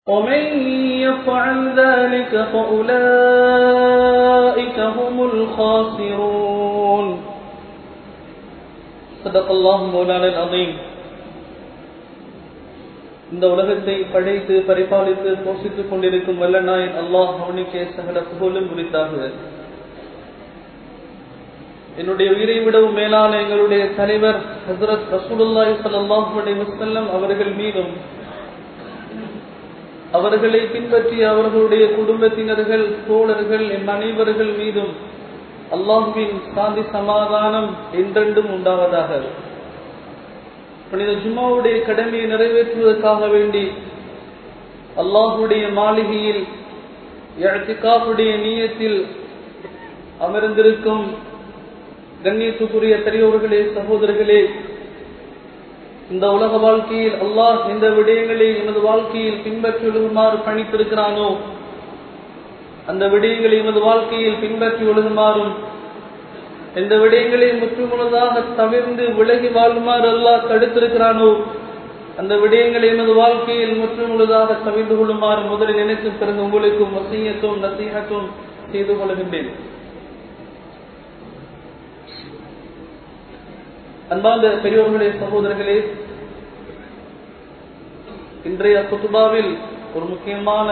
ومن يفعل ذلك فأولئك هم الخاسرون صدق الله مولانا العظيم இந்த உலகத்தை படைத்து பரிபாலித்து போஷித்துக் கொண்டிருக்கும் வல்ல நாயன் அல்லாஹ் அவனுக்கே சகல புகழும் குறித்தாக என்னுடைய உயிரை விடவும் மேலான எங்களுடைய தலைவர் ஹசரத் ரசூலுல்லாஹி ஸல்லல்லாஹு அலைஹி வஸல்லம் அவர்கள் மீதும் அவர்களை பின்பற்றிய அவர்களுடைய குடும்பத்தினர்கள் தோழர்கள் என் அனைவர்கள் மீதும் அல்லாஹுவின் சாந்தி சமாதானம் என்றென்றும் உண்டாவதாக புனித ஜும்மாவுடைய கடமையை நிறைவேற்றுவதற்காக வேண்டி அல்லாஹுடைய மாளிகையில் எழுத்திக்காப்புடைய நீயத்தில் அமர்ந்திருக்கும் கண்ணியத்துக்குரிய பெரியோர்களே சகோதரர்களே இந்த உலக வாழ்க்கையில் அல்லாஹ் எந்த விடயங்களை எமது வாழ்க்கையில் பின்பற்றி ஒழுகுமாறு பணித்திருக்கிறானோ அந்த விடயங்களை எமது வாழ்க்கையில் பின்பற்றி ஒழுகுமாறும் எந்த விடயங்களை முற்றுமுழுதாக தவிர்ந்து விலகி வாழுமாறு அல்லாஹ் தடுத்திருக்கிறானோ அந்த விடயங்களை எமது வாழ்க்கையில் முற்றுமுழுதாக தவிர்ந்து கொள்ளுமாறு முதலில் எனக்கும் பிறகு உங்களுக்கும் வசியத்தும் நசீகத்தும் செய்து கொள்கின்றேன் அன்பார்ந்த பெரியோர்களே சகோதரர்களே இன்றைய குத்துபாவில் ஒரு முக்கியமான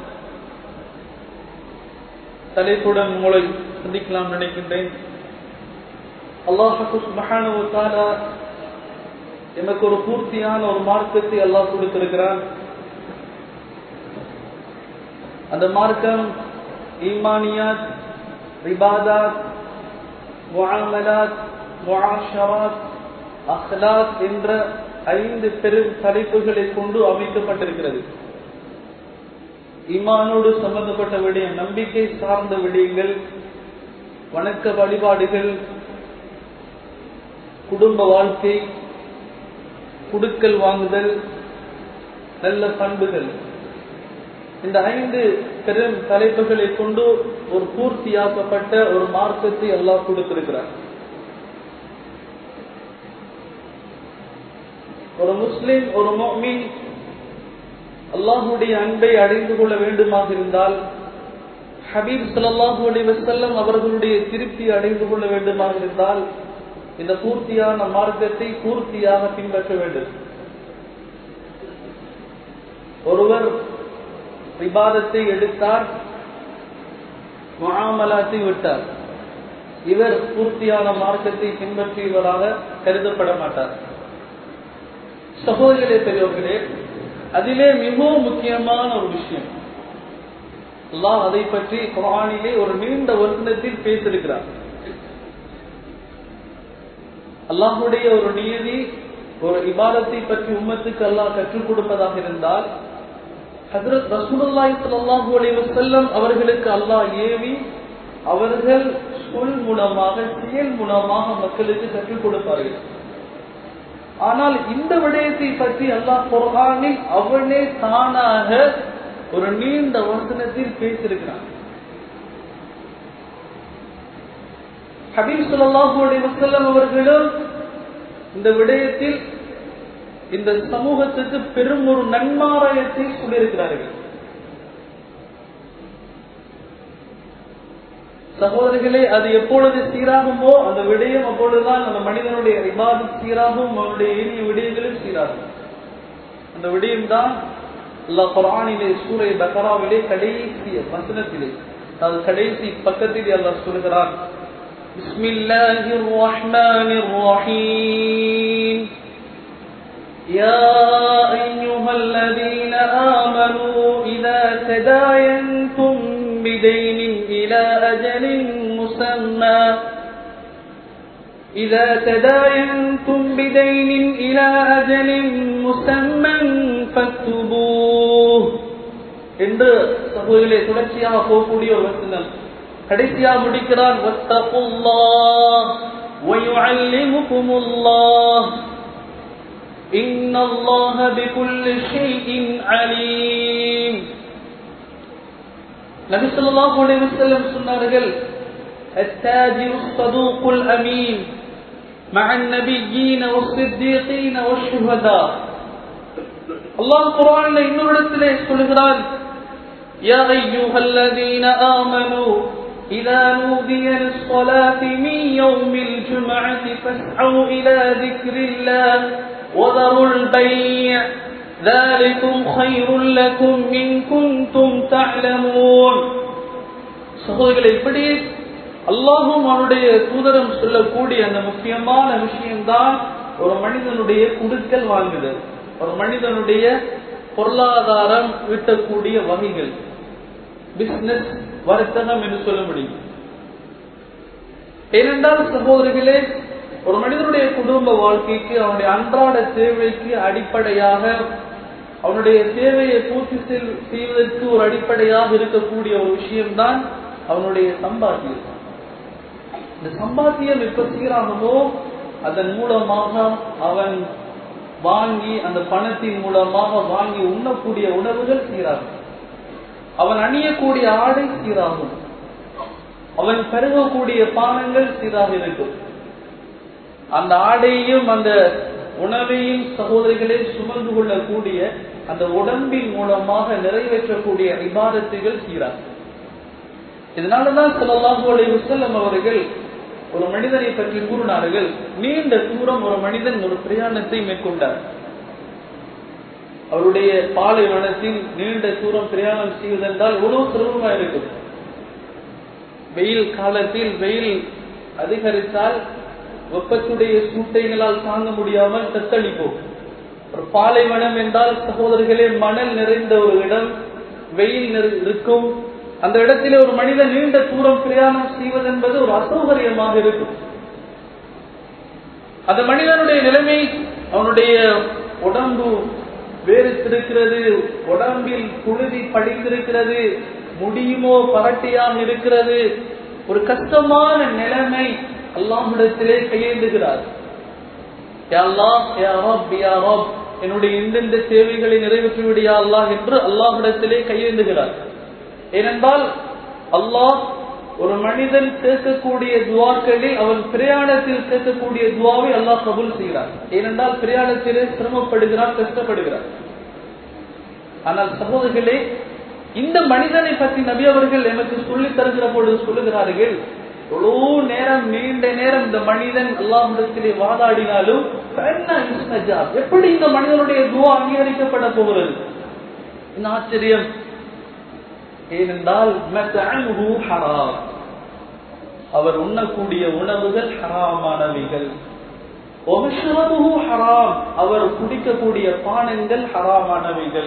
தலைப்புடன் உங்களை சந்திக்கலாம் நினைக்கின்றேன் அல்லாஹு மகானுவத்தாலா எனக்கு ஒரு பூர்த்தியான ஒரு மார்க்கத்தை அல்லாஹ் கொடுத்திருக்கிறான் அந்த மார்க்கம் ஈமானியாத் ரிபாதாத் முஆமலாத் முஆஷராத் அஹ்லாத் என்ற ஐந்து பெரும் தலைப்புகளை கொண்டு அமைக்கப்பட்டிருக்கிறது ஈமானோடு சம்பந்தப்பட்ட விடயம் நம்பிக்கை சார்ந்த விடயங்கள் வணக்க வழிபாடுகள் குடும்ப வாழ்க்கை குடுக்கல் வாங்குதல் நல்ல பண்புகள் இந்த ஐந்து பெரும் தலைப்புகளை கொண்டு ஒரு பூர்த்தியாக்கப்பட்ட ஒரு மார்க்கத்தை எல்லாம் கொடுத்திருக்கிறார் ஒரு முஸ்லிம் ஒரு மோமின் அல்லாஹுடைய அன்பை அடைந்து கொள்ள வேண்டுமாக இருந்தால் ஹபீப் சல்லாஹூ அலி வசல்லம் அவர்களுடைய திருப்தி அடைந்து கொள்ள வேண்டுமாக இருந்தால் இந்த பூர்த்தியான மார்க்கத்தை பூர்த்தியாக பின்பற்ற வேண்டும் ஒருவர் விவாதத்தை எடுத்தார் முகாமலாத்தை விட்டார் இவர் பூர்த்தியான மார்க்கத்தை பின்பற்றியவராக கருதப்பட மாட்டார் சகோதரர்களே பெரியவர்களே அதிலே மிகவும் முக்கியமான ஒரு விஷயம் அல்லாஹ் அதை பற்றி குரானிலே ஒரு நீண்ட வசனத்தில் பேசியிருக்கிறார் அல்லாஹுடைய ஒரு நியதி ஒரு இபாதத்தை பற்றி உம்மத்துக்கு அல்லாஹ் கற்றுக் கொடுப்பதாக இருந்தால் ஹசரத் ரசூலுல்லாஹி ஸல்லல்லாஹு அலைஹி வஸல்லம் அவர்களுக்கு அல்லாஹ் ஏவி அவர்கள் சொல் மூலமாக செயல் மூலமாக மக்களுக்கு கற்றுக் கொடுப்பார்கள் ஆனால் இந்த விடயத்தை பற்றி அல்லாஹ் குர்ஆனில் அவனே தானாக ஒரு நீண்ட வசனத்தில் பேசியிருக்கிறான் ஹபீப் சுல்லாஹூ அலி வசல்லம் அவர்களும் இந்த விடயத்தில் இந்த சமூகத்துக்கு பெரும் ஒரு நன்மாராயத்தை சொல்லியிருக்கிறார்கள் சகோதரிகளே அது எப்பொழுது சீராகுமோ அந்த விடயம் அப்பொழுதுதான் அந்த மனிதனுடைய இபாது சீராகும் அவனுடைய எளிய விடயங்களும் சீராகும் அந்த விடயம் தான் அல்லா குரானிலே சூரை பக்கராவிலே கடைசி வசனத்திலே அது கடைசி பக்கத்திலே அல்லாஹ் சொல்கிறான் بسم الله الرحمن الرحيم يا أيها الذين آمنوا إذا تداينتم بدين إلى أجل مسمى إذا تداينتم بدين إلى أجل مسمى فاكتبوه என்று சகோதரிலே தொடர்ச்சியாக போகக்கூடிய ஒரு வசனம் கடைசியாக முடிக்கிறான் வத்தகுல்லாஹ் வயுஅல்லிமுகுமுல்லாஹ் إن الله بكل شيء عليم நபி ஸல்லல்லாஹு அலைஹி வஸல்லம் சொன்னார்கள் التاجر الصدوق الأمين مع النبيين والصديقين والشهداء அல்லாஹ் குரான்ல இன்னொரு இடத்திலே சொல்லுகிறான் يا أيها الذين آمنوا إذا نودي للصلاة من يوم الجمعة فاسعوا إلى ذكر الله وذروا البيع ذلكم خير لكم إن كنتم تعلمون சகோதரர்களை இப்படி அல்லாஹும் அவனுடைய தூதரம் சொல்லக்கூடிய அந்த முக்கியமான விஷயம்தான் ஒரு மனிதனுடைய குடுக்கல் வாங்குதல் ஒரு மனிதனுடைய பொருளாதாரம் ஈட்டக்கூடிய வகைகள் பிசினஸ் வர்த்தகம் என்று சொல்ல முடியும் ஏனென்றால் சகோதரிகளே ஒரு மனிதனுடைய குடும்ப வாழ்க்கைக்கு அவனுடைய அன்றாட தேவைக்கு அடிப்படையாக அவனுடைய தேவையை பூர்த்தி செய்வதற்கு ஒரு அடிப்படையாக இருக்கக்கூடிய ஒரு விஷயம்தான் அவனுடைய சம்பாத்தியம் இந்த சம்பாத்தியம் எப்ப சீராகுமோ அதன் மூலமாக அவன் வாங்கி அந்த பணத்தின் மூலமாக வாங்கி உண்ணக்கூடிய உணவுகள் சீராகும் அவன் அணியக்கூடிய ஆடை சீராகும் அவன் பருகக்கூடிய பானங்கள் சீராக இருக்கும் அந்த ஆடையையும் அந்த உணவையும் சகோதரிகளை சுமந்து கொள்ளக்கூடிய அந்த உடம்பின் மூலமாக நிறைவேற்றக்கூடிய இபாதத்துகள் சீராகும் இதனாலதான் சொல்லலாஹு அலைஹி வஸல்லம் அவர்கள் ஒரு மனிதனை பற்றி கூறினார்கள் நீண்ட தூரம் ஒரு மனிதன் ஒரு பிரயாணத்தை மேற்கொண்டார் அவருடைய பாலைவனத்தில் நீண்ட தூரம் பிரயாணம் செய்வதென்றால் எவ்வளவு சிரமமா இருக்கும் வெயில் காலத்தில் வெயில் அதிகரித்தால் வெப்பத்துடைய சூட்டைகளால் தாங்க முடியாமல் தத்தளிப்போம் ஒரு பாலைவனம் என்றால் சகோதரர்களே மணல் நிறைந்த ஒரு இடம் வெயில் இருக்கும் அந்த இடத்திலே ஒரு மனிதன் நீண்ட தூரம் பிரயாணம் செய்வதென்பது ஒரு அசௌகரியமாக இருக்கும் அந்த மனிதனுடைய நிலைமை அவனுடைய உடம்பு வேறுத்திருக்கிறது உடம்பில் புழுதி படிந்திருக்கிறது முடியுமோ பரட்டியாக இருக்கிறது ஒரு கஷ்டமான நிலைமை அல்லாஹிடத்திலே கையேந்துகிறார் என்னுடைய இந்தெந்த தேவைகளை நிறைவேற்றி விடியா அல்லாஹ் என்று அல்லாஹிடத்திலே கையேந்துகிறார் ஏனென்றால் அல்லாஹ் ஒரு மனிதன் கேட்கக்கூடிய துவாக்களில் அவன் பிரயாணத்தில் கேட்கக்கூடிய துவாவை அல்லாஹ் கபூல் செய்கிறார் ஏனென்றால் பிரயாணத்திலே சிரமப்படுகிறார் கஷ்டப்படுகிறார் ஆனால் சகோதரர்களே இந்த மனிதனை பற்றி நபி அவர்கள் எமக்கு சொல்லி தருகிற பொழுது சொல்லுகிறார்கள் எவ்வளவு நேரம் நீண்ட நேரம் இந்த மனிதன் அல்லாஹிடத்திலே வாதாடினாலும் எப்படி இந்த மனிதனுடைய துவா அங்கீகரிக்கப்பட போகிறது இந்த ஆச்சரியம் ஏனென்றால் ஹராம் அவர் உண்ணக்கூடிய உணவுகள் ஹராமானவைகள் ஹராம் அவர் குடிக்கக்கூடிய பானங்கள் ஹராமானவைகள்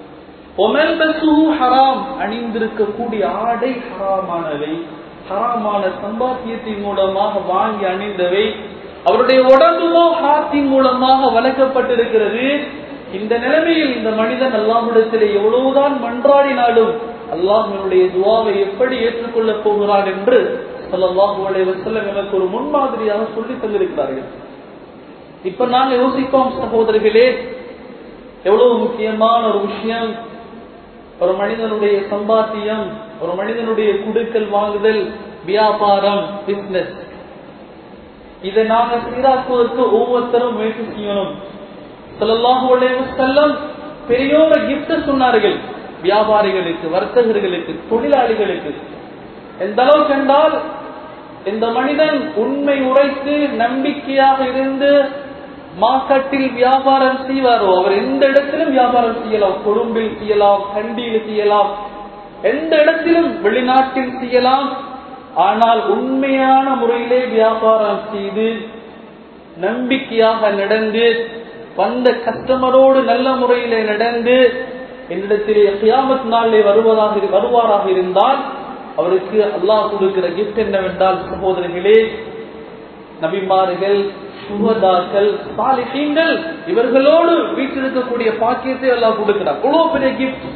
ஹராம் அணிந்திருக்கக்கூடிய ஆடை ஹராமானவை ஹராமான சம்பாத்தியத்தின் மூலமாக வாங்கி அணிந்தவை அவருடைய உடம்புமோ ஹாத்தின் மூலமாக வளர்க்கப்பட்டிருக்கிறது இந்த நிலைமையில் இந்த மனிதன் அல்லாஹிடத்திலே எவ்வளவுதான் மன்றாடினாலும் அல்லாஹனுடைய துவாவை எப்படி ஏற்றுக்கொள்ளப் போகிறான் என்று சல்லாஹூ அலைவசல்லம் எனக்கு ஒரு முன்மாதிரியாக சொல்லி தந்திருக்கிறார்கள் இப்ப நாங்க யோசிப்போம் சகோதரர்களே எவ்வளவு முக்கியமான ஒரு விஷயம் ஒரு மனிதனுடைய சம்பாத்தியம் ஒரு மனிதனுடைய குடுக்கல் வாங்குதல் வியாபாரம் பிசினஸ் இதை நாங்க சீராக்குவதற்கு ஒவ்வொருத்தரும் முயற்சி செய்யணும் சல்லாஹூ அலைவசல்லம் பெரியோர கிஃப்ட் சொன்னார்கள் வியாபாரிகளுக்கு வர்த்தகர்களுக்கு தொழிலாளிகளுக்கு எந்த அளவுக்கு என்றால் இந்த மனிதன் உண்மை உரைத்து நம்பிக்கையாக இருந்து மார்க்கெட்டில் வியாபாரம் செய்வாரோ அவர் எந்த இடத்திலும் வியாபாரம் செய்யலாம் கொழும்பில் செய்யலாம் கண்டியில் செய்யலாம் எந்த இடத்திலும் வெளிநாட்டில் செய்யலாம் ஆனால் உண்மையான முறையிலே வியாபாரம் செய்து நம்பிக்கையாக நடந்து வந்த கஸ்டமரோடு நல்ல முறையிலே நடந்து என்னிடத்திலே கியாமத் நாளிலே வருவதாக வருவாராக இருந்தால் அவருக்கு அல்லாஹ் கொடுக்கிற கிஃப்ட் என்னவென்றால் சகோதரர்களே நபிமார்கள் சுகதாக்கள் சாலிஹீங்கள் இவர்களோடு வீட்டிருக்கக்கூடிய பாக்கியத்தை எல்லாம் கொடுக்கிறார் இவ்வளவு பெரிய கிஃப்ட்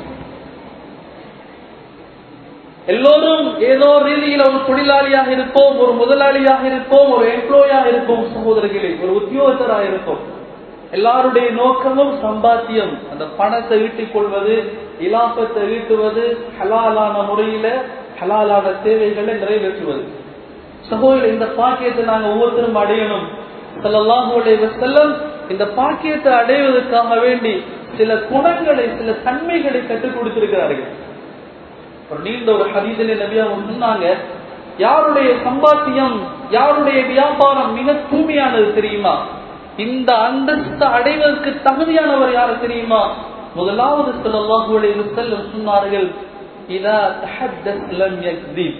எல்லோரும் ஏதோ ரீதியில் ஒரு தொழிலாளியாக இருப்போம் ஒரு முதலாளியாக இருப்போம் ஒரு எம்ப்ளாயாக இருப்போம் சகோதரர்களே ஒரு உத்தியோகத்தராக இருப்போம் எல்லாருடைய நோக்கமும் சம்பாத்தியம் அந்த பணத்தை ஈட்டிக் கொள்வது இலாபத்தை ஈட்டுவது ஹலாலான முறையில ஹலாலான தேவைகளை நிறைவேற்றுவது சகோதரர் இந்த பாக்கியத்தை நாங்க ஒவ்வொருத்தரும் அடையணும் செல்லம் இந்த பாக்கியத்தை அடைவதற்காக வேண்டி சில குணங்களை சில தன்மைகளை கற்றுக் கொடுத்திருக்கிறார்கள் ஒரு நீண்ட ஒரு ஹதீதிலே நபி அவங்க சொன்னாங்க யாருடைய சம்பாத்தியம் யாருடைய வியாபாரம் மிக தூய்மையானது தெரியுமா இந்த அந்தஸ்து அடைவதற்கு தகுதியானவர் யாரு தெரியுமா முதலாவது ஸல்லல்லாஹு அலைஹி வஸல்லம் சொன்னார்கள் இதா தஹத்தஸ் லம் யக்திப்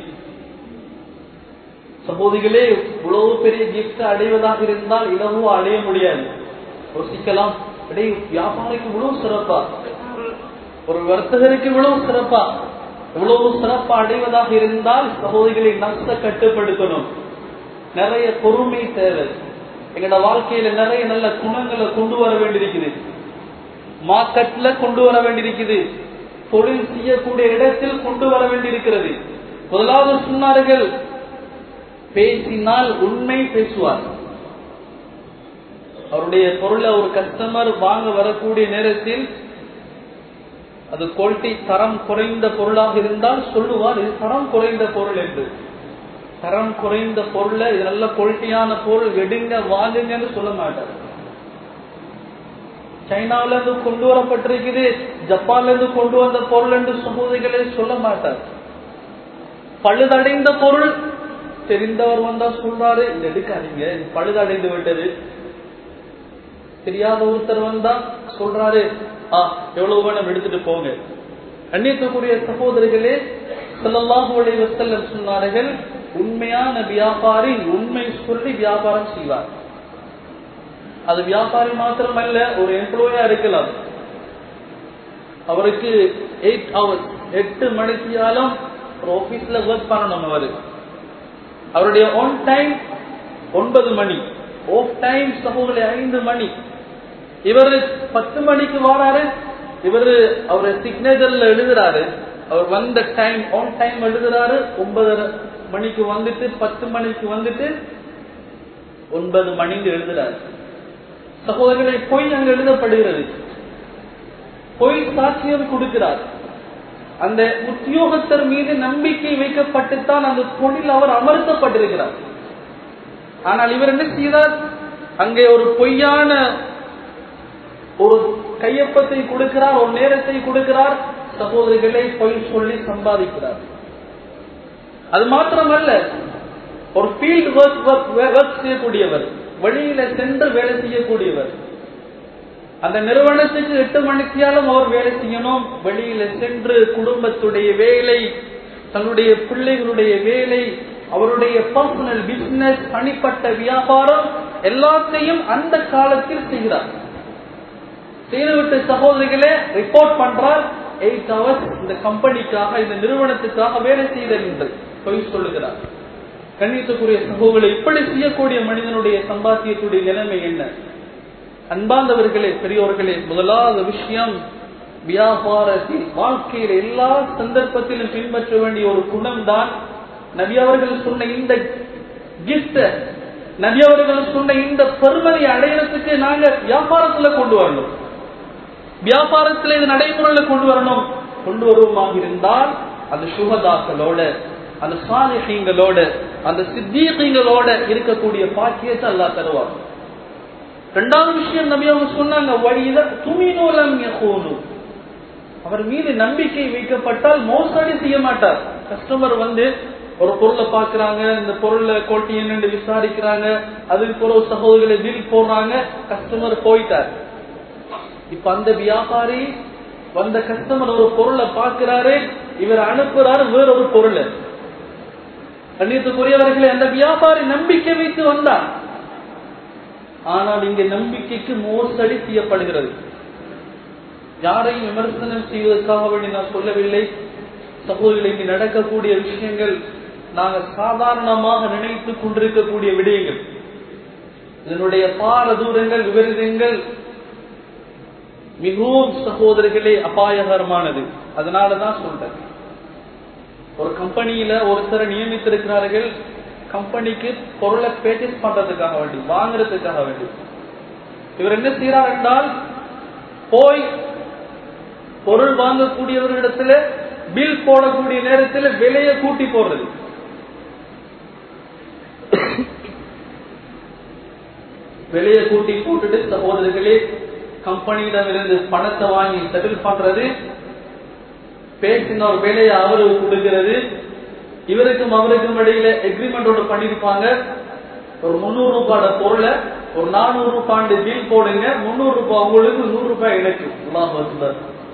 சகோதரிகளே இவ்வளவு பெரிய கிஃப்ட் அடைவதாக இருந்தால் இலவோ அடைய முடியாது யோசிக்கலாம் அடே வியாபாரிக்கு இவ்வளவு சிறப்பா ஒரு வர்த்தகருக்கு இவ்வளவு சிறப்பா இவ்வளவு சிறப்பா அடைவதாக இருந்தால் சகோதரிகளை நஷ்ட கட்டுப்படுத்தணும் நிறைய பொறுமை தேவை எங்களோட வாழ்க்கையில நிறைய நல்ல குணங்களை கொண்டு வர வேண்டியிருக்குது மார்க்கெட்ல கொண்டு வர வேண்டியிருக்குது தொழில் செய்யக்கூடிய இடத்தில் கொண்டு வர வேண்டியிருக்கிறது முதலாவது சொன்னார்கள் பேசினால் உண்மை பேசுவார் அவருடைய பொருளை ஒரு கஸ்டமர் வாங்க வரக்கூடிய நேரத்தில் அது குவாலிட்டி தரம் குறைந்த பொருளாக இருந்தால் சொல்லுவார் இது தரம் குறைந்த பொருள் என்று தரம் குறைந்த பொருளை இது நல்ல குவாலிட்டியான பொருள் எடுங்க வாங்குங்கன்னு சொல்ல மாட்டார் சைனாவில இருந்து கொண்டு வரப்பட்டிருக்குது ஜப்பான்ல இருந்து கொண்டு வந்த பொருள் என்று சமூகங்களே சொல்ல மாட்டார் பழுதடைந்த பொருள் தெரிந்தவர் வந்தா சொல்றாரு இது எடுக்காதீங்க இது பழுதடைந்து விட்டது தெரியாத ஒருத்தர் வந்தா சொல்றாரு ஆ எவ்வளவு வேணும் எடுத்துட்டு போங்க கண்ணியத்துக்குரிய சகோதரிகளே ஸல்லல்லாஹு அலைஹி வஸல்லம் சொன்னார்கள் உண்மையான வியாபாரி உண்மை சொல்லி வியாபாரம் செய்வார் அது வியாபாரி மாத்திரமல்ல ஒரு எம்ப்ளாயா இருக்கலாம் அவருக்கு எயிட் ஹவர்ஸ் எட்டு மணித்தியாலும் ஒரு ஆபீஸ்ல ஒர்க் பண்ணணும் அவரு அவருடைய ஒன் டைம் ஒன்பது மணி ஆஃப் டைம் சகோதரி ஐந்து மணி இவர் பத்து மணிக்கு வாராரு இவரு அவர் சிக்னேச்சர்ல எழுதுறாரு அவர் வந்த டைம் ஆன் டைம் எழுதுறாரு ஒன்பதரை மணிக்கு வந்துட்டு பத்து மணிக்கு வந்துட்டு ஒன்பது மணிக்கு எழுதுறாரு சகோதரர்களை பொய் அங்கு எழுதப்படுகிறது பொய் சாட்சியம் கொடுக்கிறார் அந்த உத்தியோகத்தர் மீது நம்பிக்கை வைக்கப்பட்டுத்தான் அந்த தொழில் அவர் அமர்த்தப்பட்டிருக்கிறார் ஆனால் இவர் என்ன செய்தார் அங்கே ஒரு பொய்யான ஒரு கையொப்பத்தை கொடுக்கிறார் ஒரு நேரத்தை கொடுக்கிறார் சகோதரிகளை பொய் சொல்லி சம்பாதிக்கிறார் அது மாத்திரமல்ல ஒரு ஃபீல்ட் ஒர்க் ஒர்க் செய்யக்கூடியவர் வெளியில சென்று வேலை செய்யக்கூடியவர் அந்த நிறுவனத்துக்கு எட்டு மணித்தியாலும் அவர் வேலை செய்யணும் வெளியில சென்று குடும்பத்துடைய வேலை தன்னுடைய பிள்ளைகளுடைய வேலை அவருடைய பர்சனல் பிசினஸ் தனிப்பட்ட வியாபாரம் எல்லாத்தையும் அந்த காலத்தில் செய்கிறார் செய்துவிட்டு சகோதரிகளே ரிப்போர்ட் பண்றார் எயிட் ஹவர்ஸ் இந்த கம்பெனிக்காக இந்த நிறுவனத்துக்காக வேலை செய்தல் என்று பொய் சொல்லுகிறார் கண்ணியத்துக்குரிய சகோதரர்களை இப்படி செய்யக்கூடிய மனிதனுடைய சம்பாத்தியத்துடைய நிலைமை என்ன அன்பாந்தவர்களே பெரியோர்களே முதலாவது விஷயம் வியாபாரத்தில் வாழ்க்கையில் எல்லா சந்தர்ப்பத்திலும் பின்பற்ற வேண்டிய ஒரு குணம் தான் நபி அவர்கள் சொன்ன இந்த கிஃப்ட் நபி அவர்கள் சொன்ன இந்த பெருமதி அடையிறதுக்கு நாங்க வியாபாரத்துல கொண்டு வரணும் வியாபாரத்துல இது நடைமுறையில கொண்டு வரணும் கொண்டு வருவோமாக இருந்தால் அந்த சுகதாக்களோட அந்த சாலிஹீங்களோட அந்த சித்தீகங்களோட இருக்கக்கூடிய பாக்கியத்தை அல்லா தருவார் ரெண்டாவது விஷயம் நபி அவங்க சொன்னாங்க வழியில துமினூலம் யகூனு அவர் மீது நம்பிக்கை வைக்கப்பட்டால் மோசடி செய்ய மாட்டார் கஸ்டமர் வந்து ஒரு பொருளை பாக்குறாங்க இந்த பொருளை குவாலிட்டி என்னன்னு விசாரிக்கிறாங்க அதுக்கு பிறகு சகோதரிகளை பில் போடுறாங்க கஸ்டமர் போயிட்டார் இப்ப அந்த வியாபாரி வந்த கஸ்டமர் ஒரு பொருளை பார்க்கிறாரு இவர் அனுப்புறாரு வேறொரு பொருள் கண்ணியத்துக்குரியவர்களை அந்த வியாபாரி நம்பிக்கை வைத்து வந்தார் ஆனால் இங்க நம்பிக்கைக்கு மோசடி செய்யப்படுகிறது யாரையும் விமர்சனம் செய்வதற்காக வேண்டி நான் சொல்லவில்லை சகோதரிகள் இங்கு நடக்கக்கூடிய விஷயங்கள் நாங்கள் சாதாரணமாக நினைத்துக் கொண்டிருக்கக்கூடிய விடயங்கள் இதனுடைய பாரதூரங்கள் விபரீதங்கள் மிகவும் சகோதரர்களே அபாயகரமானது அதனாலதான் சொல்றேன் ஒரு கம்பெனியில ஒருத்தரை நியமித்திருக்கிறார்கள் கம்பெனிக்கு பொருளை பேச்சஸ் பண்றதுக்காக வேண்டி வாங்குறதுக்காக வேண்டி இவர் என்ன செய்யறார் என்றால் போய் பொருள் வாங்கக்கூடியவர்களிடத்துல பில் போடக்கூடிய நேரத்தில் விலையை கூட்டி போடுறது விலையை கூட்டி போட்டுட்டு சகோதரர்களே கம்பெனியிடம் இருந்து பணத்தை வாங்கி செட்டில் பண்றது பேசின ஒரு வேலையை அவருக்கு கொடுக்கிறது இவருக்கும் அவருக்கும் இடையில எக்ரிமெண்ட் ஒன்று பண்ணிருப்பாங்க ஒரு முந்நூறு ரூபாயோட பொருளை ஒரு நானூறு ரூபாண்டு பில் போடுங்க முந்நூறு ரூபாய் உங்களுக்கு நூறு ரூபாய் எனக்கு அல்லாஹ் அக்பர்.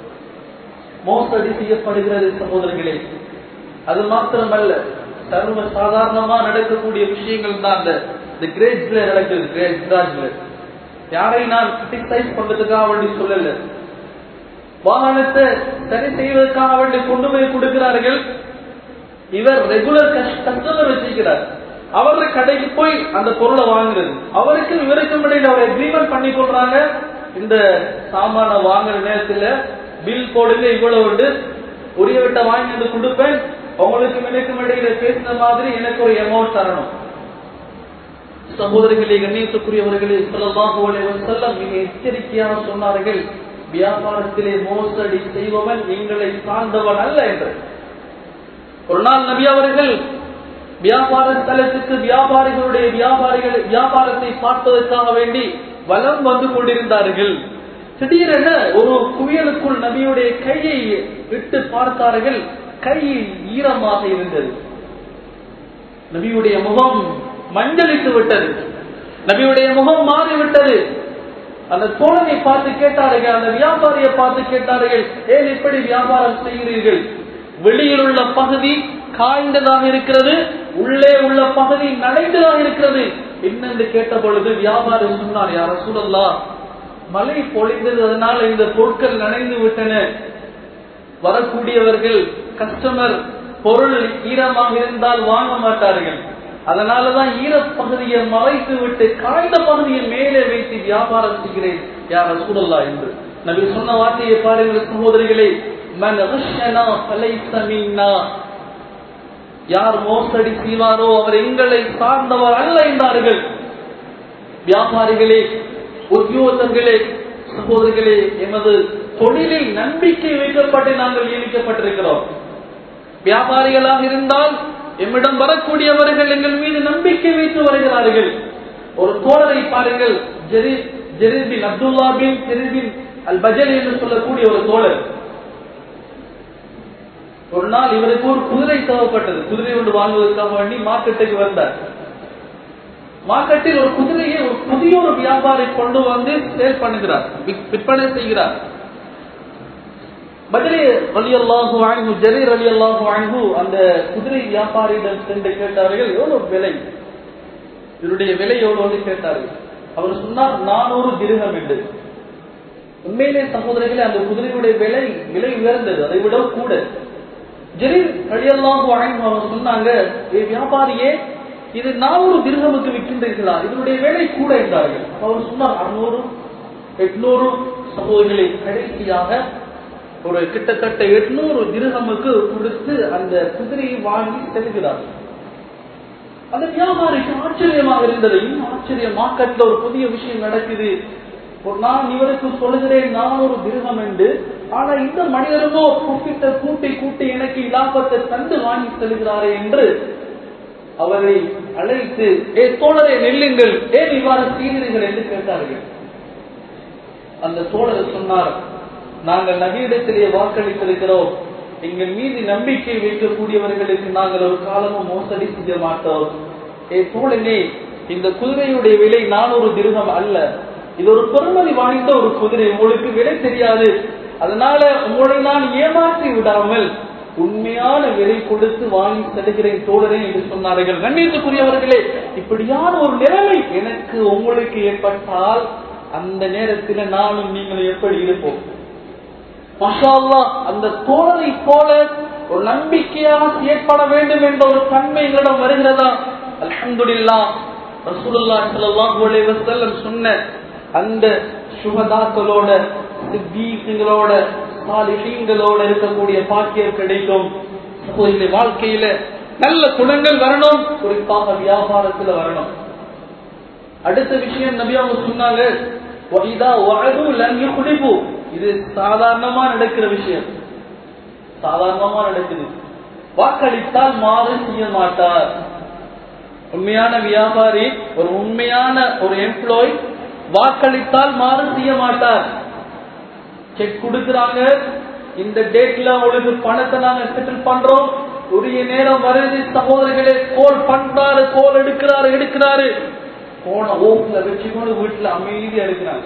மோசடி செய்யப்படுகிறது சகோதரர்களே அது மாத்திரமல்ல சர்வ சாதாரணமா நடக்கக்கூடிய விஷயங்கள் தான் அந்த இந்த கிரேட்ஸ்ல நடக்குது கிரேட் கிராஜ்ல யாரை நான் கிரிட்டிசைஸ் பண்றதுக்காக வேண்டி சொல்லல வாகனத்தை சரி செய்வதற்காக வேண்டி கொண்டு போய் கொடுக்கிறார்கள் இவர் ரெகுலர் கஸ்டமர் வச்சிருக்கிறார் அவர் கடைக்கு போய் அந்த பொருளை வாங்குறது அவருக்கும் இவருக்கும் இடையில அவர் அக்ரிமெண்ட் பண்ணி கொள்றாங்க இந்த சாமான வாங்குற நேரத்துல பில் போடுங்க இவ்வளவு உண்டு உரிய விட்ட வாங்கி வந்து கொடுப்பேன் உங்களுக்கும் எனக்கும் இடையில பேசின மாதிரி எனக்கு ஒரு அமௌண்ட் தரணும் சகோதரிகளே கண்ணியத்துக்குரியவர்களே சொல்லமாக செல்லம் மிக எச்சரிக்கையாக சொன்னார்கள் வியாபாரத்திலே மோசடி செய்பவன் எங்களை சார்ந்தவன் அல்ல என்று ஒரு நாள் நபி அவர்கள் வியாபார ஸ்தலத்துக்கு வியாபாரிகளுடைய வியாபாரிகள் வியாபாரத்தை பார்ப்பதற்காக வேண்டி வலம் வந்து கொண்டிருந்தார்கள் திடீரென ஒரு குவியலுக்குள் நபியுடைய கையை விட்டு பார்த்தார்கள் கை ஈரமாக இருந்தது நபியுடைய முகம் மஞ்சளித்து விட்டது நபியுடைய முகம் மாறிவிட்டது அந்த தோழனை பார்த்து கேட்டார்கள் அந்த வியாபாரியை பார்த்து கேட்டார்கள் ஏன் இப்படி வியாபாரம் செய்கிறீர்கள் வெளியில் உள்ள பகுதி காய்ந்ததாக இருக்கிறது உள்ளே உள்ள பகுதி நனைந்ததாக இருக்கிறது என்னென்று கேட்ட பொழுது வியாபாரி சொன்னார் யார சூழல்லா மழை பொழிந்தது அதனால இந்த பொருட்கள் நனைந்து விட்டன வரக்கூடியவர்கள் கஸ்டமர் பொருள் ஈரமாக இருந்தால் வாங்க மாட்டார்கள் அதனாலதான் ஈரப்பகுதியை மறைத்து விட்டு காய்ந்த பகுதியை மேலே வைத்து வியாபாரம் செய்கிறேன் யார சூழல்லா என்று நபி சொன்ன வார்த்தையை பாருங்கள் சகோதரிகளே மன் ரிஷ்யனா ஃபலைஸ மின்னா யார் மோசடி செய்வாரோ அவர் எங்களை சார்ந்தவர் அல்ல என்றார்கள் வியாபாரிகளே உத்தியோகத்தர்களே சகோதரிகளே எமது தொழிலில் நம்பிக்கை வைக்கப்பட்டு நாங்கள் நியமிக்கப்பட்டிருக்கிறோம் வியாபாரிகளாக இருந்தால் எம்மிடம் வரக்கூடியவர்கள் எங்கள் மீது நம்பிக்கை வைத்து வருகிறார்கள் ஒரு தோழரை பாருங்கள் ஜெரீர் பின் அப்துல்லா பின் ஜெரீர் பின் அல் பஜல் என்று சொல்லக்கூடிய ஒரு தோழர் ஒரு நாள் இவருக்கு ஒரு குதிரை தேவைப்பட்டது குதிரை ஒன்று வாங்குவதற்காக வேண்டி மார்க்கெட்டுக்கு வந்தார் மார்க்கெட்டில் ஒரு குதிரையை ஒரு புதிய ஒரு வியாபாரி கொண்டு வந்து சேல் பண்ணுகிறார் விற்பனை செய்கிறார் பஜரே அலி அல்லாஹு வாங்கு ஜரீர் அலி அல்லாஹு வாங்கு அந்த குதிரை வியாபாரியிடம் சென்று கேட்டார்கள் எவ்வளவு விலை இதனுடைய விலை எவ்வளவு கேட்டார்கள் அவர் சொன்னார் நானூறு திருகம் என்று உண்மையிலே சகோதரர்களே அந்த குதிரையுடைய விலை விலை உயர்ந்தது அதை விட கூட ஜெரீர் அழியல்லாஹு வாங்கு அவர் சொன்னாங்க ஏ வியாபாரியே இது நானூறு திருகமுக்கு விற்கின்றீர்களா இதனுடைய விலை கூட என்றார்கள் அவர் சொன்னார் அறுநூறு எட்நூறு சகோதரிகளை கடைசியாக ஒரு கிட்டத்தட்ட எட்நூறு திருகமுக்கு கொடுத்து அந்த குதிரையை வாங்கி செல்கிறார் அந்த வியாபாரிக்கு ஆச்சரியமாக இருந்தது இன்னும் ஆச்சரியம் மார்க்கெட்ல ஒரு புதிய விஷயம் நடக்குது ஒரு நான் இவருக்கு சொல்லுகிறேன் நானூறு திருகம் என்று ஆனா இந்த மனிதருமோ கூப்பிட்ட கூட்டி கூட்டி எனக்கு இலாபத்தை தந்து வாங்கி செல்கிறாரே என்று அவரை அழைத்து ஏ தோழரை நெல்லுங்கள் ஏன் இவ்வாறு செய்கிறீர்கள் என்று கேட்டார்கள் அந்த தோழர் சொன்னார் நாங்கள் நபியிடத்திலே வாக்களித்திருக்கிறோம் எங்கள் மீது நம்பிக்கை வைக்கக்கூடியவர்களுக்கு நாங்கள் ஒரு காலமும் மோசடி செய்ய மாட்டோம் ஏ தோழனே இந்த குதிரையுடைய விலை நானூறு திருகம் அல்ல இது ஒரு பெருமதி வாய்ந்த ஒரு குதிரை உங்களுக்கு விலை தெரியாது அதனால உங்களை நான் ஏமாற்றி விடாமல் உண்மையான விலை கொடுத்து வாங்கி செல்கிறேன் தோழரே என்று சொன்னார்கள் கண்ணியத்துக்குரியவர்களே இப்படியான ஒரு நிலைமை எனக்கு உங்களுக்கு ஏற்பட்டால் அந்த நேரத்தில் நானும் நீங்கள் எப்படி இருப்போம் மஷால்லா அந்த தோழரை போல ஒரு நம்பிக்கையாக செயற்பட வேண்டும் என்ற ஒரு தன்மை எங்களிடம் வருகிறதா அல்ஹம்துலில்லா ரசூலுல்லாஹி ஸல்லல்லாஹு அலைஹி வஸல்லம் சொன்ன அந்த சுகதாக்களோட சித்தீகளோட சாலிஹீன்களோட இருக்கக்கூடிய பாக்கியம் கிடைக்கும் சகோதரி வாழ்க்கையில நல்ல குணங்கள் வரணும் குறிப்பாக வியாபாரத்துல வரணும் அடுத்த விஷயம் நபி அவங்க சொன்னாங்க "வஇதா வஅது லம் யுக்லிபு." இது சாதாரணமா நடக்கிற விஷயம் சாதாரணமா நடக்குது வாக்களித்தால் மாறு செய்ய மாட்டார் உண்மையான வியாபாரி ஒரு உண்மையான ஒரு எம்ப்ளாய் வாக்களித்தால் மாறு செய்ய மாட்டார் செக் கொடுக்கறாங்க இந்த டேட்ல உங்களுக்கு பணத்தை நாங்க செட்டில் பண்றோம் உரிய நேரம் வருது சகோதரர்களே கோல் பண்றாரு கோல் எடுக்கிறாரு எடுக்கிறாரு போன ஓப்புல வச்சுக்கொண்டு வீட்டுல அமைதியா இருக்கிறாங்க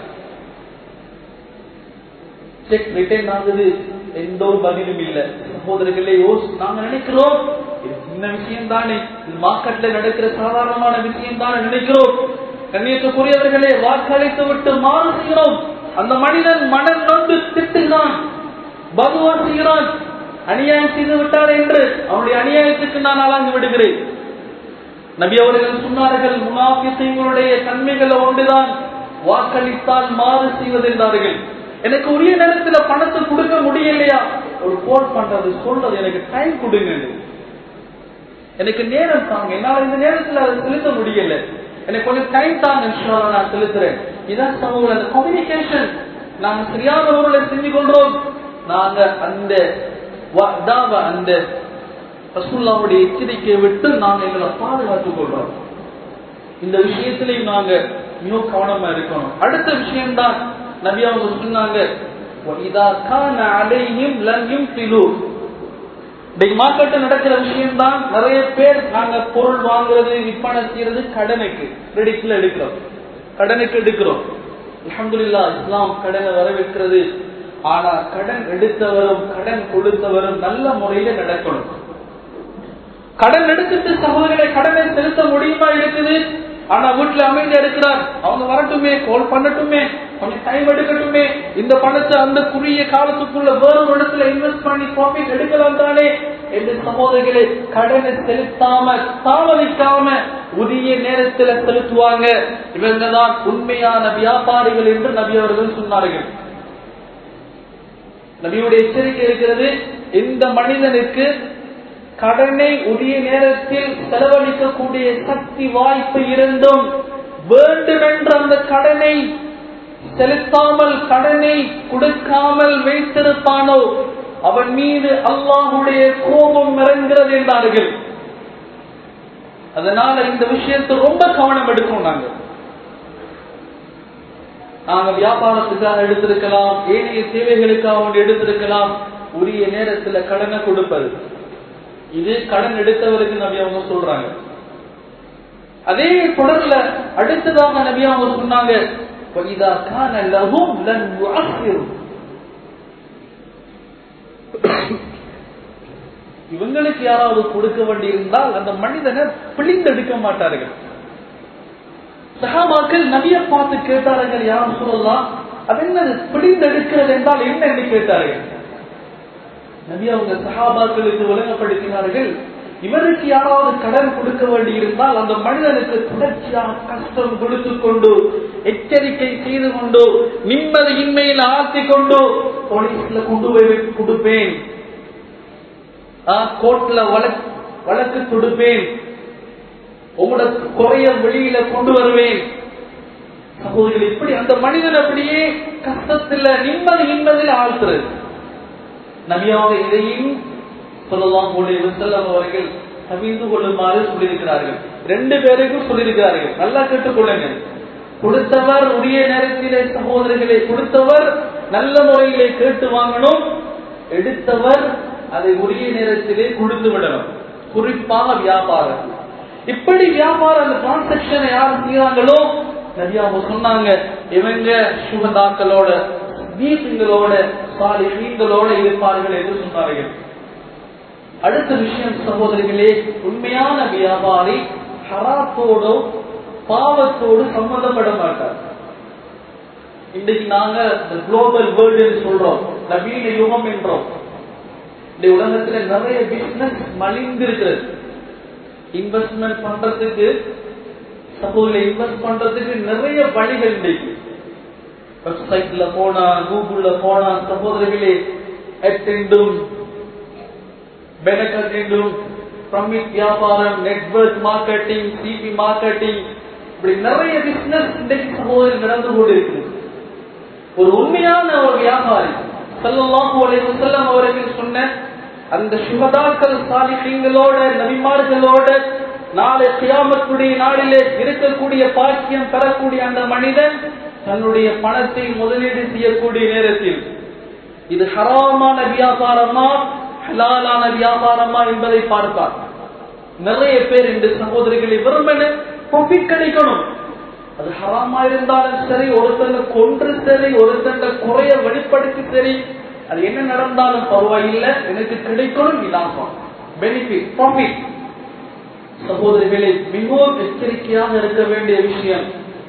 செக் ரிட்டர்ன் ஆகுது எந்த ஒரு பதிலும் இல்ல சகோதரர்களே யோஸ் நாங்க நினைக்கிறோம் இது சின்ன விஷயம் தானே இது மார்க்கெட்ல நடக்கிற சாதாரணமான விஷயம் தானே நினைக்கிறோம் கண்ணியத்துக்குரியவர்களே வாக்களித்து விட்டு மாறு செய்கிறோம் அந்த மனிதன் மனம் நொந்து திட்டுகிறான் பகவான் செய்கிறான் அநியாயம் செய்து விட்டார் என்று அவனுடைய அநியாயத்துக்கு நான் ஆளாங்கி விடுகிறேன் நபி அவர்கள் சொன்னார்கள் முனாபிசைங்களுடைய தன்மைகள் ஒன்றுதான் வாக்களித்தால் மாறு செய்வது என்றார்கள் எனக்கு உரிய நேரத்தில் பணத்தை கொடுக்க முடியலையா ஒரு கோல் பண்றது சொல்றது எனக்கு டைம் கொடுங்க எனக்கு நேரம் தாங்க என்னால இந்த நேரத்தில் அதை செலுத்த முடியல எனக்கு கொஞ்சம் டைம் தாங்க இன்ஷால்லா நான் செலுத்துறேன் இதான் சமூகம் அந்த கம்யூனிகேஷன் நாங்க சரியான முறையில் செஞ்சு கொள்றோம் நாங்க அந்த வ- அந்த ரசூல்லாவுடைய எச்சரிக்கையை விட்டு நாங்க எங்களை பாதுகாத்துக் கொள்றோம் இந்த விஷயத்திலையும் நாங்க மிக கவனமா இருக்கணும் அடுத்த விஷயம்தான் நபி அவங்க சொன்னாங்க "வஇதா கான அலைஹிம் லன் யும்திலு." இன்னைக்கு மார்க்கெட்டு நடக்கிற விஷயம் தான் நிறைய பேர் நாங்க பொருள் வாங்குறது விற்பனை செய்யறது கடனுக்கு கிரெடிட்ல எடுக்கிறோம் கடனுக்கு எடுக்கிறோம் அல்ஹம்துலில்லாஹ் இஸ்லாம் கடனை வரவேற்கிறது ஆனா கடன் எடுத்தவரும் கடன் கொடுத்தவரும் நல்ல முறையில நடக்கணும் கடன் எடுத்துட்டு சகோதரர்களை கடனை செலுத்த முடியுமா இருக்குது ஆனா வீட்டுல அமைதியா இருக்கிறார் அவங்க வரட்டுமே கால் பண்ணட்டுமே கொஞ்சம் டைம் எடுக்கட்டுமே இந்த பணத்தை அந்த குறுகிய காலத்துக்குள்ள வேற ஒரு இடத்துல இன்வெஸ்ட் பண்ணி ப்ராஃபிட் எடுக்கலாம் தானே என்று சகோதரர்களை கடனை செலுத்தாம தாமதிக்காம உரிய நேரத்துல செலுத்துவாங்க இவங்க தான் உண்மையான வியாபாரிகள் என்று நபி அவர்கள் சொன்னார்கள் நபியுடைய எச்சரிக்கை இருக்கிறது இந்த மனிதனுக்கு கடனை உரிய நேரத்தில் செலவழிக்கக்கூடிய சக்தி வாய்ப்பு இருந்தும் வேண்டுமென்ற அந்த கடனை செலுத்தாமல் கடனை கொடுக்காமல் வைத்திருப்பானோ அவன் மீது அல்லாஹுடைய கோபம் இறங்குகிறது என்றார்கள் அதனால இந்த விஷயத்தை ரொம்ப கவனம் எடுக்கணும் நாங்க நாங்க வியாபாரத்துக்காக எடுத்திருக்கலாம் ஏனைய தேவைகளுக்காக ஒன்று எடுத்திருக்கலாம் உரிய நேரத்துல கடனை கொடுப்பது இது கடன் எடுத்தவருக்கு நபி அவங்க சொல்றாங்க அதே தொடர்ல அடுத்ததாக நபி அவங்க சொன்னாங்க "وَإِذَا كَانَ لَهُمْ لَنْ يُعَسِّرُوا." இவங்களுக்கு யாராவது கொடுக்க வேண்டியிருந்தால் அந்த மனிதனை பிழிந்தெடுக்க மாட்டார்கள் சஹாபாக்கள் நபிய பார்த்து கேட்டார்கள் யாரும் சொல்லலாம் அது என்னது பிழிந்தெடுக்கிறது என்றால் என்ன என்று கேட்டார்கள் நபி அவங்க சஹாபாக்களுக்கு விளங்கப்படுத்தினார்கள் இவருக்கு யாராவது கடன் கொடுக்க வேண்டி இருந்தால் அந்த மனிதனுக்கு தொடர்ச்சியாக கஷ்டம் கொடுத்து கொண்டு எச்சரிக்கை செய்து கொண்டு நிம்மதியின்மையில் ஆழ்த்தி கொண்டு போலீஸ்ல கொண்டு போய் கொடுப்பேன் கோர்ட்ல வழக்கு வழக்கு தொடுப்பேன் உங்களோட குறைய வெளியில கொண்டு வருவேன் சகோதரிகள் இப்படி அந்த மனிதன் அப்படியே கஷ்டத்துல நிம்மதி நிம்மதியில் ஆழ்த்துறது நபியாக இதையும் சொல்லலாம் செல்லம் அவர்கள் கவிழ்ந்து கொள்ளுமாறு சொல்லியிருக்கிறார்கள் ரெண்டு பேருக்கும் சொல்லியிருக்கிறார்கள் நல்லா கேட்டுக்கொள்ளுங்க கொடுத்தவர் உரிய நேரத்திலே சகோதரர்களை கொடுத்தவர் நல்ல முறையிலே கேட்டு வாங்கணும் எடுத்தவர் அதை உரிய நேரத்திலே கொடுத்து விடணும் குறிப்பாக வியாபாரம் இப்படி வியாபாரம் அந்த டிரான்சாக்சனை யார் செய்யறாங்களோ நிறைய அவங்க சொன்னாங்க இவங்க சுகதாக்களோட தீபங்களோட சாலிகளோட இருப்பார்கள் என்று சொன்னார்கள் அடுத்த விஷயம் சகோதரிகளே உண்மையான வியாபாரி ஹராத்தோடோ பாவத்தோடு சம்பந்தப்பட மாட்டார் இன்றைக்கு நாங்க இந்த குளோபல் வேர்ல்டு சொல்றோம் நவீன யுகம் என்றோம் இந்த உலகத்துல நிறைய பிசினஸ் மலிந்திருக்கிறது இன்வெஸ்ட்மெண்ட் பண்றதுக்கு சப்போஸ்ல இன்வெஸ்ட் பண்றதுக்கு நிறைய வழிகள் இன்றைக்கு வெப்சைட்ல போனா கூகுள்ல போனா சகோதரர்களே அட்டெண்டும் பெனகட்டெண்டும் பிரமிட் வியாபாரம் நெட்வொர்க் மார்க்கெட்டிங் சிபி மார்க்கெட்டிங் இப்படி நிறைய பிசினஸ் இன்றைக்கு சகோதரர் நடந்து கொண்டிருக்கிறது ஒரு உண்மையான ஒரு வியாபாரி செல்லலாம் செல்லம் அவர்கள் சொன்ன அந்த சுகதாக்கள் சாலிகளோட நபிமார்களோட நாளை கியாமத்துடைய நாளிலே இருக்கக்கூடிய பாக்கியம் பெறக்கூடிய அந்த மனிதன் தன்னுடைய பணத்தை முதலீடு செய்யக்கூடிய நேரத்தில் இது ஹராமான வியாபாரமா ஹலாலான வியாபாரமா என்பதை பார்ப்பார் நிறைய பேர் இந்த சகோதரிகளை வெறுமனே ப்ராஃபிட் கிடைக்கணும் அது ஹராமா இருந்தாலும் சரி ஒருத்தனை கொன்று சரி ஒருத்தன் குறைய வெளிப்படுத்தி சரி அது என்ன நடந்தாலும் பரவாயில்லை எனக்கு கிடைக்கணும் இலாபம் பெனிஃபிட் ப்ராஃபிட் சகோதரிகளே மிகவும் எச்சரிக்கையாக இருக்க வேண்டிய விஷயம்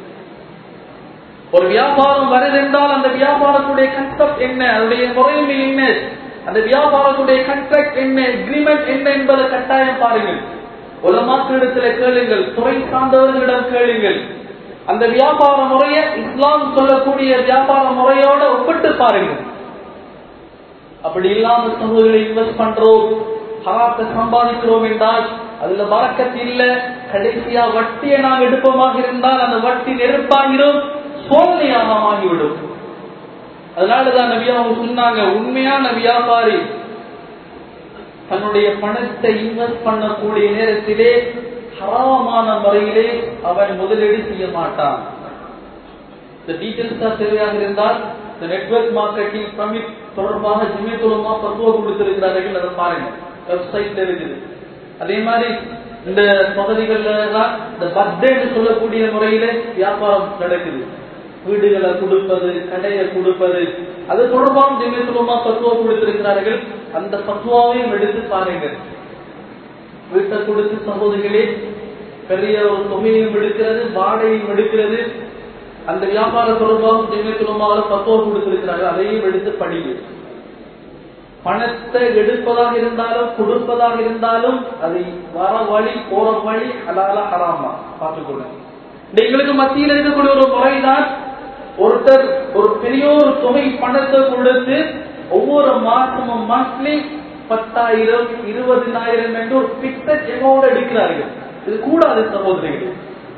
ஒரு வியாபாரம் வருதென்றால் அந்த வியாபாரத்துடைய கன்செப்ட் என்ன அதனுடைய முறைமை என்ன அந்த வியாபாரத்துடைய கண்ட்ராக்ட் என்ன அக்ரிமெண்ட் என்ன என்பதை கட்டாயம் பாருங்கள் உலமாக்களிடத்தில் கேளுங்கள் துறை சார்ந்தவர்களிடம் கேளுங்கள் அந்த வியாபார முறைய இஸ்லாம் சொல்லக்கூடிய வியாபார முறையோட ஒப்பிட்டு பாருங்கள் அப்படி இல்லாம சமூகங்களை இன்வெஸ்ட் பண்றோம் ஹராத்தை சம்பாதிக்கிறோம் என்றால் அதுல வரக்கத்து இல்ல கடைசியா வட்டியை நாம் எடுப்போமாக இருந்தால் அந்த வட்டி நெருப்பாகிடும் சோதனையாக ஆகிவிடும் அதனாலதான் நபியா அவங்க சொன்னாங்க உண்மையான வியாபாரி தன்னுடைய பணத்தை இன்வெஸ்ட் பண்ணக்கூடிய நேரத்திலே ஹராமான முறையிலே அவன் முதலீடு செய்ய மாட்டான் இந்த டீட்டெயில்ஸ் தான் தேவையாக இருந்தால் இந்த நெட்வொர்க் மார்க்கெட்டிங் பிரமிட் தொடர்பாக ஜிமேத்துலமா பக்குவ கொடுத்திருக்கிறார்கள் அதை பாருங்க வெப்சைட்ல இருக்குது அதே மாதிரி இந்த பகுதிகளில் தான் இந்த பர்த்டேன்னு சொல்லக்கூடிய முறையில வியாபாரம் நடக்குது வீடுகளை கொடுப்பது கடையை கொடுப்பது அது தொடர்பாக ஜெமியத்துலமா பக்குவ கொடுத்திருக்கிறார்கள் அந்த பக்குவாவையும் எடுத்து பாருங்கள் வீட்டை கொடுத்து சகோதரிகளே பெரிய ஒரு தொகையையும் எடுக்கிறது வாடகையும் எடுக்கிறது அந்த வியாபார தொடர்பாக ஜெமியத்துலமாக பக்குவ கொடுத்திருக்கிறார்கள் அதையும் எடுத்து படிங்க பணத்தை எடுப்பதாக இருந்தாலும் கொடுப்பதாக இருந்தாலும் அதை வர வழி போற வழி ஹலாலா ஹராமா பார்த்துக்கொள்ளுங்க எங்களுக்கு மத்தியில் இருக்கக்கூடிய ஒரு முறைதான் ஒருத்தர் ஒரு பெரிய ஒரு தொகை பணத்தை கொடுத்து ஒவ்வொரு மாசமும் மந்த்லி பத்தாயிரம் இருபதினாயிரம் என்று ஒரு பிக்சட் எமௌண்ட் எடுக்கிறார்கள் இது கூடாது சகோதரிகள்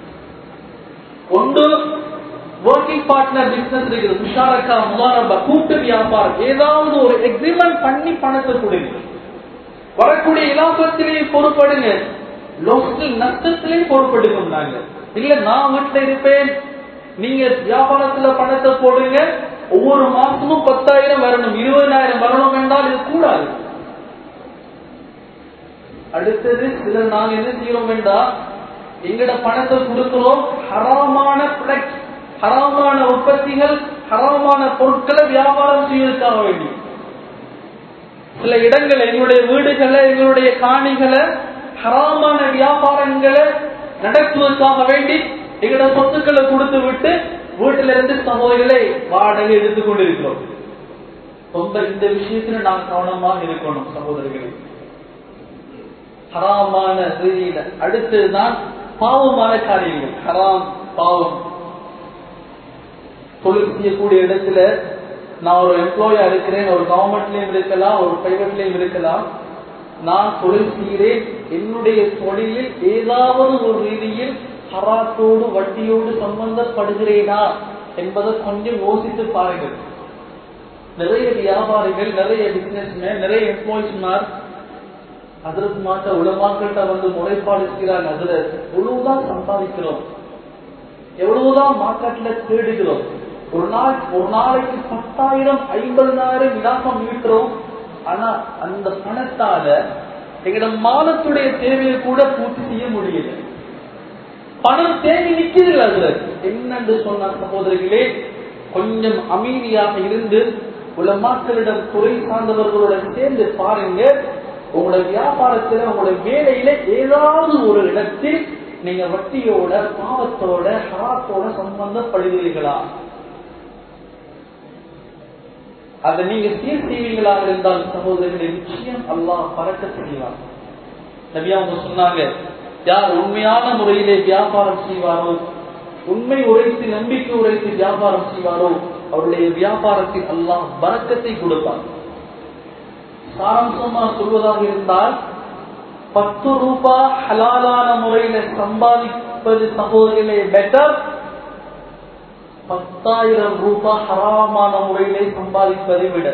ஒன்று ஒர்க்கிங் பார்ட்னர் பிசினஸ் இருக்குது முஷாரக்கா முதாரபா கூட்டு வியாபாரம் ஏதாவது ஒரு எக்ரிமெண்ட் பண்ணி பணத்தை கொடுங்க வரக்கூடிய இலாபத்திலையும் பொறுப்படுங்க லோக்கல் நஷ்டத்திலையும் பொறுப்படுங்க நாங்க இல்ல நான் வீட்டுல இருப்பேன் நீங்க வியாபாரத்துல பணத்தை போடுங்க ஒவ்வொரு மாசமும் பத்தாயிரம் வரணும் இருபதாயிரம் வரணும் என்றால் இது கூடாது அடுத்தது சிலர் நாங்க என்ன செய்யறோம் என்றால் எங்கட பணத்தை கொடுக்கிறோம் ஹராமான ப்ராடக்ட் ஹராமான உற்பத்திகள் ஹராமான பொருட்களை வியாபாரம் செய்வதற்காக வேண்டி சில இடங்களை எங்களுடைய வீடுகளை எங்களுடைய காணிகளை ஹராமான வியாபாரங்களை நடத்துவதற்காக வேண்டி எங்களோட சொத்துக்களை கொடுத்து விட்டு வீட்டில இருந்து சகோதரிகளை வாடகை எடுத்துக் கொண்டிருக்கிறோம் ரொம்ப இந்த விஷயத்துல நாம் கவனமாக இருக்கணும் சகோதரிகளை ஹராமான ரீதியில அடுத்ததுதான் பாவமான காரியங்கள் ஹராம் பாவம் தொழில் செய்யக்கூடிய இடத்துல நான் ஒரு எம்ப்ளாயா இருக்கிறேன் ஒரு கவர்மெண்ட்லயும் இருக்கலாம் ஒரு பிரைவேட்லயும் இருக்கலாம் நான் தொழில் செய்கிறேன் என்னுடைய தொழிலில் ஏதாவது ஒரு ரீதியில் ஹராத்தோடு வட்டியோடு சம்பந்தப்படுகிறேனா என்பதை கொஞ்சம் யோசித்து பாருங்கள் நிறைய வியாபாரிகள் நிறைய பிசினஸ்மேன் நிறைய எம்ப்ளாயிஸ்மார் அதற்கு மாட்ட உலமாக்கிட்ட வந்து முறைப்பாடு செய்கிறாங்க அதுல எவ்வளவுதான் சம்பாதிக்கிறோம் எவ்வளவுதான் மார்க்கெட்ல தேடுகிறோம் ஒரு நாள் ஒரு நாளைக்கு பத்தாயிரம் ஐம்பதாயிரம் இலாபம் ஈட்டுறோம் ஆனா அந்த பணத்தால எங்களோட மாதத்துடைய தேவையை கூட பூர்த்தி செய்ய முடியல பணம் தேங்கி நிக்கிறது அதுல என்னென்று சொன்ன சகோதரிகளே கொஞ்சம் அமைதியாக இருந்து உலமாக்களிடம் துறை சார்ந்தவர்களுடன் சேர்ந்து பாருங்க உங்களோட வியாபாரத்துல உங்களோட வேலையில ஏதாவது ஒரு இடத்தில் நீங்க வட்டியோட பாவத்தோட ஹராத்தோட சம்பந்தப்படுகிறீர்களா அதை நீங்க சீர் செய்வீங்களாக இருந்தால் சகோதரர்களை நிச்சயம் அல்லாஹ் பறக்க செய்வார் நபியா அவங்க சொன்னாங்க யார் உண்மையான முறையிலே வியாபாரம் செய்வாரோ உண்மை உரைத்து நம்பிக்கை உரைத்து வியாபாரம் செய்வாரோ அவருடைய வியாபாரத்தில் அல்லாஹ் பறக்கத்தை கொடுப்பார் சாராம்சமா சொல்வதாக இருந்தால் பத்து ரூபாய் ஹலாலான முறையில சம்பாதிப்பது சகோதரிகளே பெட்டர் பத்தாயிரம் ரூபாய் ஹராமான முறையிலே சம்பாதிப்பதை விட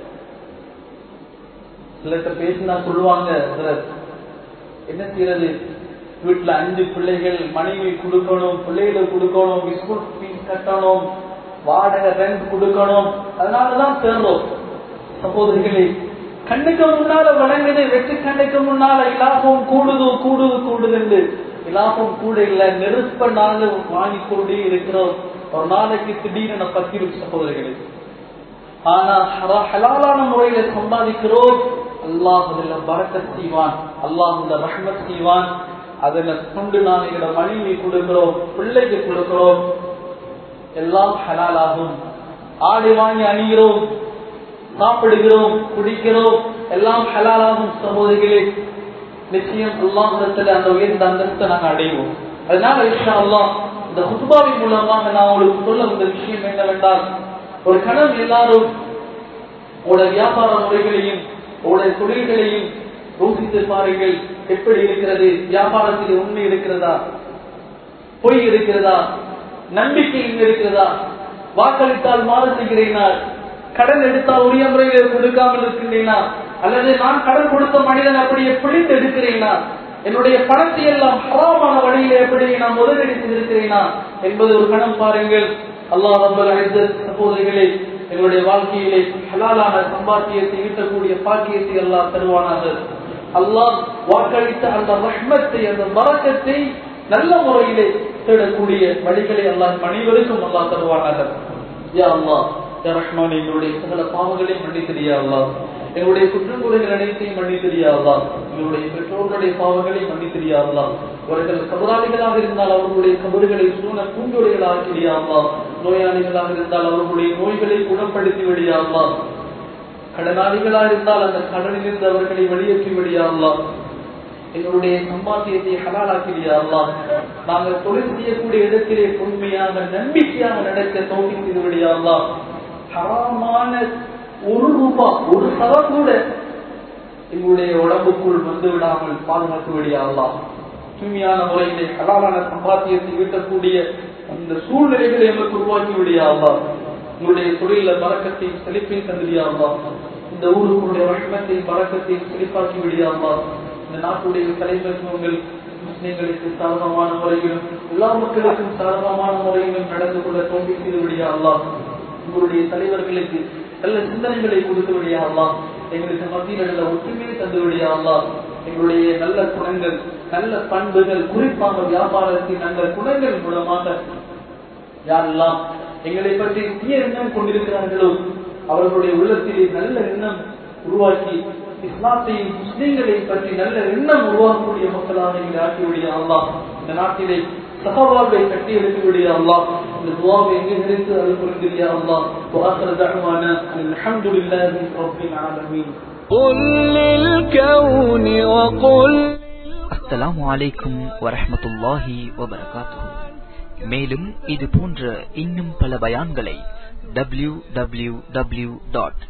சிலர்கிட்ட பேசினா சொல்லுவாங்க என்ன செய்யறது வீட்டுல அஞ்சு பிள்ளைகள் மனைவி கொடுக்கணும் பிள்ளைகளை கொடுக்கணும் ஸ்கூல் ஃபீஸ் கட்டணும் வாடகை ரெண்ட் கொடுக்கணும் அதனாலதான் தேர்றோம் சகோதரிகளே கண்ணுக்கு முன்னால வழங்குது வெற்றி கண்ணுக்கு முன்னால இலாபம் கூடுது கூடுது கூடுதுன்னு இலாபம் கூட இல்ல நெருப்ப நாங்க வாங்கி கொண்டே இருக்கிறோம் ஒரு நாளைக்கு திடீரென பத்திரும் சகோதரிகளே ஆனா ஹலாலான முறையில சம்பாதிக்கிறோம் அல்லாஹ் அதுல பறக்கத் செய்வான் அல்லாஹ் அதுல ரஹ்மத் செய்வான் அதுல கொண்டு நான் எங்களோட மனைவி கொடுக்கிறோம் பிள்ளைக்கு கொடுக்கிறோம் எல்லாம் ஹலாலாகும் ஆடை வாங்கி அணிகிறோம் சாப்பிடுகிறோம் குடிக்கிறோம் எல்லாம் ஹலாலாகும் சகோதரிகளே நிச்சயம் அல்லாஹிடத்துல அந்த உயர்ந்த அந்தஸ்தை நாங்கள் அடைவோம் அதனால இஷா அல்லாஹ் இந்த ஹுத்பாவின் மூலமாக நான் உங்களுக்கு சொல்ல வந்த விஷயம் என்னவென்றால் ஒரு கணம் எல்லாரும் உங்களோட வியாபார முறைகளையும் உங்களுடைய தொழில்களையும் யோசித்து பாருங்கள் எப்படி இருக்கிறது வியாபாரத்தில் உண்மை இருக்கிறதா பொய் இருக்கிறதா நம்பிக்கை இங்க இருக்கிறதா வாக்களித்தால் மாறு செய்கிறேனா கடன் எடுத்தால் உரிய முறையில் கொடுக்காமல் இருக்கின்றேனா அல்லது நான் கடன் கொடுத்த மனிதன் அப்படியே பிழிந்து எடுக்கிறேனா என்னுடைய பணத்தை எல்லாம் ஹராமான வழியில எப்படி நான் முதலீடு செய்திருக்கிறேனா என்பது ஒரு கணம் பாருங்கள் அல்லாஹ் ரப்பல் இஸ்ஸத் சகோதரிகளே எங்களுடைய வாழ்க்கையிலே ஹலாலான சம்பாத்தியத்தை ஈட்டக்கூடிய பாக்கியத்தை அல்லாஹ் தருவானாக அல்லாஹ் வாக்களித்த அந்த ரஹ்மத்தை அந்த பறக்கத்தை நல்ல முறையிலே தேடக்கூடிய வழிகளை அல்லாஹ் அனைவருக்கும் அல்லாஹ் தருவானாக யா அல்லாஹ் யா ரஹ்மான் எங்களுடைய சகல பாவங்களை மன்னித்தறியா அல்லாஹ் எங்களுடைய குற்றங்குறைகள் அனைத்தையும் மன்னித்தறியா அல்லாஹ் எங்களுடைய பெற்றோர்களுடைய பாவங்களை மன்னித்தறியா அல்லாஹ் அவர்கள் கபராளிகளாக இருந்தால் அவர்களுடைய கபறுகளை சூழ பூஞ்சொலிகளாக ஆக்கிறியா அல்லாஹ் நோயாளிகளாக இருந்தால் அவர்களுடைய நோய்களை குணப்படுத்தி விடியா அல்லாஹ் கடனாளிகளாக இருந்தால் அந்த கடனிலிருந்து அவர்களை வெளியேற்றி விடியா அல்லாஹ் எங்களுடைய சம்பாத்தியத்தை ஹலாலாக்கிறியா அல்லாஹ் நாங்கள் தொழில் செய்யக்கூடிய இடத்திலே உண்மையாக நம்பிக்கையாக நடக்க தோல்வி செய்து விடியா அல்லாஹ் ஹராமான ஒரு ரூபாய் ஒரு சவம் கூட எங்களுடைய உடம்புக்குள் வந்து விடாமல் பாதுகாத்து விடியா அல்லாஹ் தூய்மையான முறையிலே ஹலாலான சம்பாத்தியத்தை ஈட்டக்கூடிய அந்த சூழ்நிலைகளை எமக்கு உருவாக்கி விடியா அல்லாஹ் உங்களுடைய தொழில பறக்கத்தை செழிப்பை தந்திரியா அல்லாஹ் இந்த ஊருக்குடைய ரஷ்மத்தை பறக்கத்தை செழிப்பாக்கி விடியா அல்லாஹ் இந்த நாட்டுடைய தலைமைத்துவங்கள் முஸ்லிம்களுக்கு சாதகமான முறையிலும் எல்லா மக்களுக்கும் சாதகமான முறையிலும் நடந்து கொள்ள தோல்வி செய்து விடியா அல்லாஹ் உங்களுடைய தலைவர்களுக்கு நல்ல சிந்தனைகளை கொடுத்து விடியா அல்லாஹ் எங்களுக்கு மத்தியில் நல்ல ஒற்றுமையை தந்து விடியா அல்லாஹ் எங்களுடைய நல்ல குணங்கள் நல்ல பண்புகள் குறிப்பாக வியாபாரத்தின் நல்ல குணங்கள் மூலமாக யாரெல்லாம் எங்களை பற்றி தீய எண்ணம் கொண்டிருக்கிறார்களோ அவர்களுடைய உள்ளத்திலே நல்ல எண்ணம் உருவாக்கி இஸ்லாத்தையும் முஸ்லீம்களை பற்றி நல்ல எண்ணம் உருவாக்கக்கூடிய மக்களாக எங்களை ஆக்கிவிடிய அல்லாஹ் இந்த நாட்டிலே சகவாழ்வை கட்டி எடுத்துவிடிய அல்லாஹ் இந்த துவாவை எங்கே நினைத்து அது புரிந்தியா அல்லாஹ் وآخر دعوانا أن الحمد لله رب العالمين قل للكون وقل அஸ்ஸலாமு அலைக்கும் வரஹ்மத்துல்லாஹி வபரகாத்துஹு மேலும் இது போன்ற இன்னும் பல பயான்களை W W W dot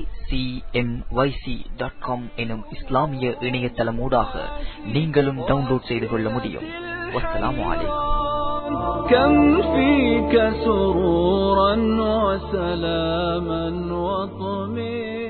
dot com எனும் இஸ்லாமிய இணையதளமூடாக நீங்களும் டவுன்லோட் செய்து கொள்ள முடியும் வஸ்ஸலாமு அலைக்கும் كم فيك سرورا وسلاما وطمئنا